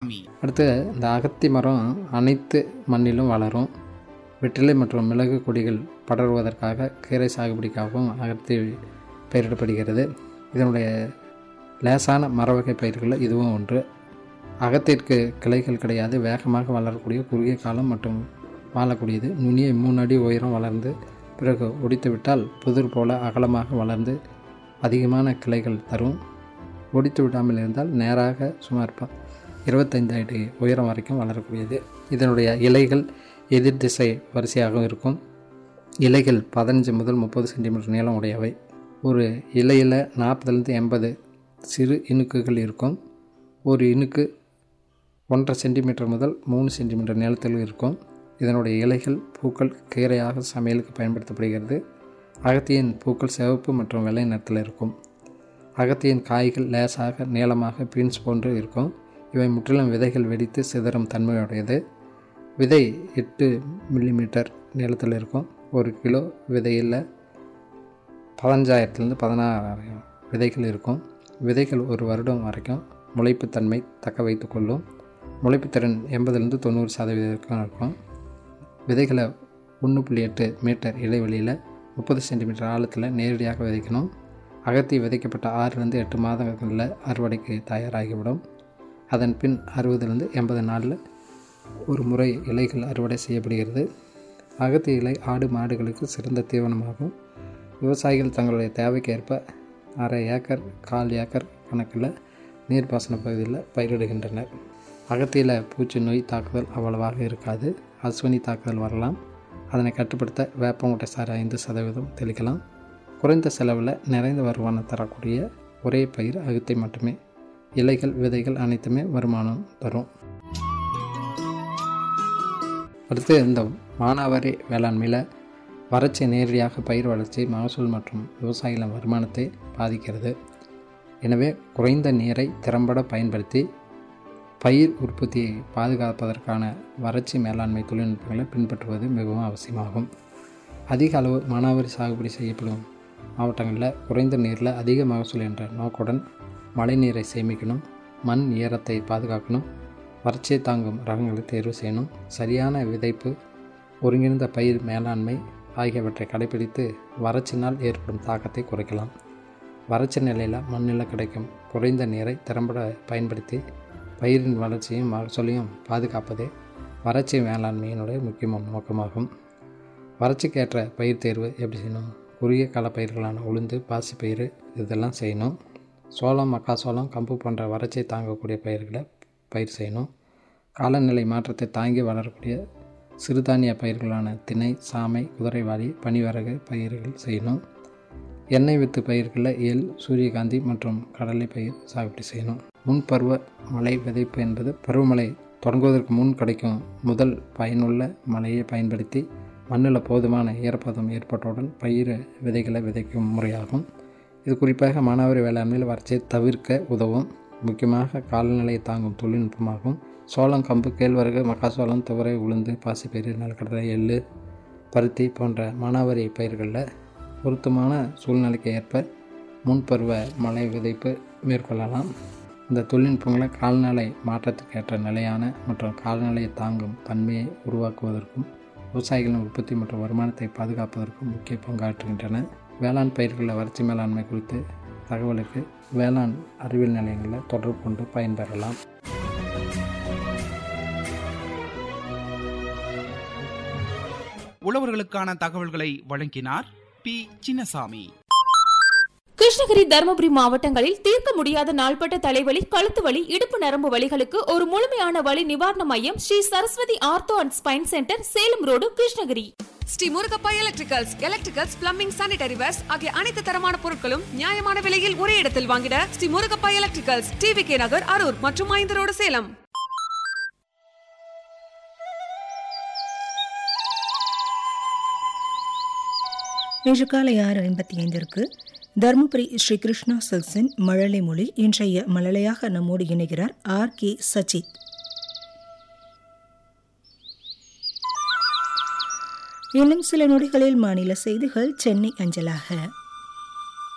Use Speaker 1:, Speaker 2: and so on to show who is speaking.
Speaker 1: அடுத்து இந்த அகத்தி மரம் அனைத்து மண்ணிலும் வளரும் வெற்றிலை மற்றும் மிளகு கொடிகள் படர்வதற்காக கீரை சாகுபடிக்காகவும் அகத்தி பயிரிடப்படுகிறது இதனுடைய லேசான மரவகை பயிர்களில் இதுவும் ஒன்று அகத்திற்கு கிளைகள் கிடையாது வேகமாக வளரக்கூடிய குறுகிய காலம் மற்றும் வாழக்கூடியது நுனியை மூணு அடி உயரம் வளர்ந்து பிறகு ஒடித்து விட்டால் புதிர் போல அகலமாக வளர்ந்து அதிகமான கிளைகள் தரும் ஒடித்து விடாமல் இருந்தால் நேராக சுமார் ப இருபத்தைந்து அடி உயரம் வரைக்கும் வளரக்கூடியது இதனுடைய இலைகள் எதிர் திசை வரிசையாக இருக்கும் இலைகள் பதினஞ்சு முதல் முப்பது சென்டிமீட்டர் நீளம் உடையவை ஒரு இலையில் நாற்பதுலேருந்து எண்பது சிறு இணுக்குகள் இருக்கும் ஒரு இணுக்கு ஒன்றரை சென்டிமீட்டர் முதல் மூணு சென்டிமீட்டர் நீளத்தில் இருக்கும் இதனுடைய இலைகள் பூக்கள் கீரையாக சமையலுக்கு பயன்படுத்தப்படுகிறது அகத்தியின் பூக்கள் சிவப்பு மற்றும் வெள்ளை நிறத்தில் இருக்கும் அகத்தியின் காய்கள் லேசாக நீளமாக பீன்ஸ் போன்று இருக்கும் இவை முற்றிலும் விதைகள் வெடித்து சிதறும் தன்மையுடையது விதை எட்டு மில்லிமீட்டர் நீளத்தில் இருக்கும் ஒரு கிலோ விதையில் பதினஞ்சாயிரத்துலேருந்து பதினாறாயிரம் விதைகள் இருக்கும் விதைகள் ஒரு வருடம் வரைக்கும் முளைப்புத்தன்மை தக்க வைத்து கொள்ளும் முளைப்புத்திறன் எண்பதுலேருந்து தொண்ணூறு சதவீதம் இருக்கும் விதைகளை ஒன்று புள்ளி எட்டு மீட்டர் இடைவெளியில் முப்பது சென்டிமீட்டர் ஆழத்தில் நேரடியாக விதைக்கணும் அகத்தி விதைக்கப்பட்ட ஆறுலேருந்து எட்டு மாதங்களில் அறுவடைக்கு தயாராகிவிடும் அதன் பின் அறுபதுலேருந்து எண்பது நாளில் ஒரு முறை இலைகள் அறுவடை செய்யப்படுகிறது அகத்தி இலை ஆடு மாடுகளுக்கு சிறந்த தீவனமாகும் விவசாயிகள் தங்களுடைய தேவைக்கு ஏற்ப அரை ஏக்கர் கால் ஏக்கர் கணக்கில் நீர்ப்பாசன பகுதியில் பயிரிடுகின்றனர் அகத்தியில் பூச்சி நோய் தாக்குதல் அவ்வளவாக இருக்காது அஸ்வினி தாக்குதல் வரலாம் அதனை கட்டுப்படுத்த வேப்பங்குட்டை சாறு ஐந்து சதவீதம் தெளிக்கலாம் குறைந்த செலவில் நிறைந்த வருமானம் தரக்கூடிய ஒரே பயிர் அகத்தை மட்டுமே இலைகள் விதைகள் அனைத்துமே வருமானம் தரும் அடுத்து இந்த மானாவாரி வேளாண்மையில் வறட்சி நேரடியாக பயிர் வளர்ச்சி மகசூல் மற்றும் விவசாயிகளின் வருமானத்தை பாதிக்கிறது எனவே குறைந்த நீரை திறம்பட பயன்படுத்தி பயிர் உற்பத்தியை பாதுகாப்பதற்கான வறட்சி மேலாண்மை தொழில்நுட்பங்களை பின்பற்றுவது மிகவும் அவசியமாகும் அதிக அளவு மானாவாரி சாகுபடி செய்யப்படும் மாவட்டங்களில் குறைந்த நீரில் அதிக மகசூல் என்ற நோக்குடன் மழை நீரை சேமிக்கணும் மண் ஈரத்தை பாதுகாக்கணும் வறட்சியை தாங்கும் ரகங்களை தேர்வு செய்யணும் சரியான விதைப்பு ஒருங்கிணைந்த பயிர் மேலாண்மை ஆகியவற்றை கடைபிடித்து வறட்சினால் ஏற்படும் தாக்கத்தை குறைக்கலாம் வறட்சி நிலையில் மண்ணில் கிடைக்கும் குறைந்த நீரை திறம்பட பயன்படுத்தி பயிரின் வளர்ச்சியும் மகசூலையும் பாதுகாப்பதே வறட்சி மேலாண்மையினுடைய முக்கிய நோக்கமாகும் வறட்சிக்கேற்ற பயிர் தேர்வு எப்படி செய்யணும் குறுகிய கால பயிர்களான உளுந்து பாசிப்பயிறு இதெல்லாம் செய்யணும் சோளம் மக்காசோளம் கம்பு போன்ற வறட்சியை தாங்கக்கூடிய பயிர்களை பயிர் செய்யணும் காலநிலை மாற்றத்தை தாங்கி வளரக்கூடிய சிறுதானிய பயிர்களான திணை சாமை குதிரைவாளி பனிவரகு பயிர்கள் செய்யணும் எண்ணெய் வித்து பயிர்களில் எள் சூரியகாந்தி மற்றும் கடலை பயிர் சாகுபடி செய்யணும் முன்பருவ மழை விதைப்பு என்பது பருவமழை தொடங்குவதற்கு முன் கிடைக்கும் முதல் பயனுள்ள மழையை பயன்படுத்தி மண்ணில் போதுமான ஈரப்பதம் ஏற்பட்டவுடன் பயிர் விதைகளை விதைக்கும் முறையாகும் இது குறிப்பாக மானாவாரி வேளாண்மையில் வறட்சியை தவிர்க்க உதவும் முக்கியமாக காலநிலையை தாங்கும் தொழில்நுட்பமாகும் சோளம் கம்பு கேழ்வரகு மக்காசோளம் துவரை உளுந்து பாசிப்பயிறு நிலக்கடலை எள்ளு பருத்தி போன்ற மானாவாரி பயிர்களில் பொருத்தமான சூழ்நிலைக்கு ஏற்ப முன்பருவ மழை விதைப்பு மேற்கொள்ளலாம் இந்த தொழில்நுட்பங்களை கால்நடை மாற்றத்துக்கேற்ற நிலையான மற்றும் கால்நடையை தாங்கும் தன்மையை உருவாக்குவதற்கும் விவசாயிகளின் உற்பத்தி மற்றும் வருமானத்தை பாதுகாப்பதற்கும் முக்கிய பங்காற்றுகின்றன வேளாண் பயிர்களில் வறட்சி மேலாண்மை குறித்து தகவலுக்கு வேளாண் அறிவியல் நிலையங்களில் தொடர்பு கொண்டு பயன்பெறலாம்
Speaker 2: உழவர்களுக்கான தகவல்களை வழங்கினார் பி சின்னசாமி
Speaker 3: கிருஷ்ணகிரி தருமபுரி மாவட்டங்களில் தீர்க்க முடியாத நாள்பட்ட தலைவலி கழுத்து வலி இடுப்பு நரம்பு வலிகளுக்கு ஒரு முழுமையான வலி நிவாரண மையம் Sri Saraswathi ortho and spine centre Salem road Krishnagiri
Speaker 4: Sri Murugappa electricals electricals plumbing sanitary wares ஆகிய அனைத்து தரமான பொருட்களும் நியாயமான விலையில் ஒரே இடத்தில் வாங்கிட Sri Murugappa electricals TV K Nagar Harur மற்றும் ஐந்து ரோடு சேலம்
Speaker 5: இன்று காலை ஆறு ஐம்பத்தி ஐந்திற்கு தருமபுரி ஸ்ரீ கிருஷ்ணா சில்க்ஸின் மழலை மொழி இன்றைய மழலையாக நம்மோடு இணைகிறார் ஆர் கே சச்சித் இன்னும் சில நொடிகளில் மாநில செய்திகள் சென்னை அஞ்சலாக